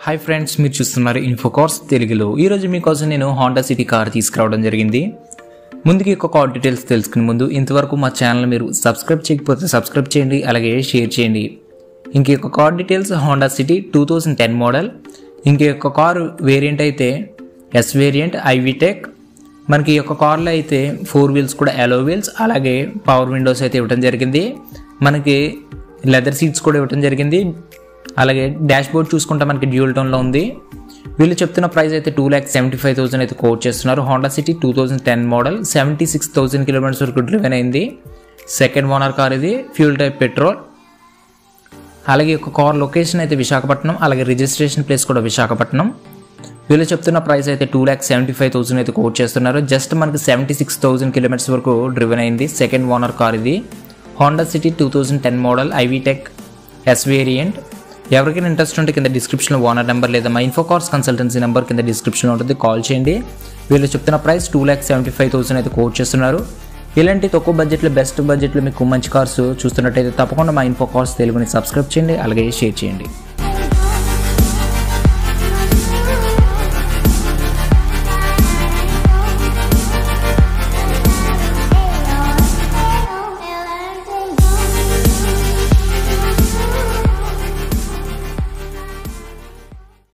hi friends మీరు చూస్తున్నారు ఇన్ఫోకార్స్ తెలుగులో ఈరోజు మీకోసం నేను హోండా సిటీ కార్ తీసుకురావడం జరిగింది ముందుకి ఒక కార్ డీటెయిల్స్ తెలుసుకునే ముందు ఇంతవరకు మా ఛానల్ మీరు సబ్స్క్రైబ్ చేయకపోతే సబ్స్క్రైబ్ చేయండి అలాగే షేర్ చేయండి ఇంక యొక్క car details Honda City two thousand ten model ఇంక యొక్క కారు వేరియంట్ అయితే ఎస్ వేరియంట్ ఐవిటెక్ మనకి ఈ యొక్క కార్లో అయితే ఫోర్ వీల్స్ కూడా ఎలో వీల్స్ అలాగే పవర్ విండోస్ అయితే ఇవ్వడం జరిగింది మనకి లెదర్ సీట్స్ కూడా ఇవ్వడం జరిగింది అలాగే డాష్ బోర్డ్ చూసుకుంటే మనకి డ్యూల్ టోన్లో ఉంది వీళ్ళు చెప్తున్న ప్రైస్ అయితే two lakh seventy five thousand అయితే కోట్ చేస్తున్నారు Honda City two thousand ten model seventy six thousand kilometres వరకు డ్రివెన్ అయింది సెకండ్ ఓనర్ కార్ ఇది ఫ్యూల్ టైప్ పెట్రోల్ అలాగే ఒక కార్ లొకేషన్ అయితే విశాఖపట్నం అలాగే రిజిస్ట్రేషన్ ప్లేస్ కూడా విశాఖపట్నం వీళ్ళు చెప్తున్న ప్రైస్ అయితే two lakh seventy five thousand అయితే కోట్ చేస్తున్నారు జస్ట్ మనకి సెవెంటీ సిక్స్ థౌసండ్ కిలోమీటర్స్ వరకు డ్రివెన్ అయింది సెకండ్ ఓనర్ కార్ ఇది Honda City two thousand ten model iVTEC S variant ఎవరికైనా ఇంట్రెస్ట్ ఉంటే కింద డిస్క్రిప్షన్లో ఓనర్ నెంబర్ లేదా మా ఇన్ఫోకార్స్ కన్సల్టెన్సీ నెంబర్ కింద డిస్క్రిప్షన్లో ఉంటుంది కాల్ చేయండి వీళ్ళు చెప్తున్న price two lakh seventy five thousand అయితే కోట్ చేస్తున్నారు ఇలాంటి తక్కువ బడ్జెట్లో బెస్ట్ బడ్జెట్లో మీకు మంచి కార్స్ చూస్తున్నట్టయితే తప్పకుండా మా ఇన్ఫో కార్స్ తెలుగుని సబ్స్క్రైబ్ చేయండి అలాగే షేర్ చేయండి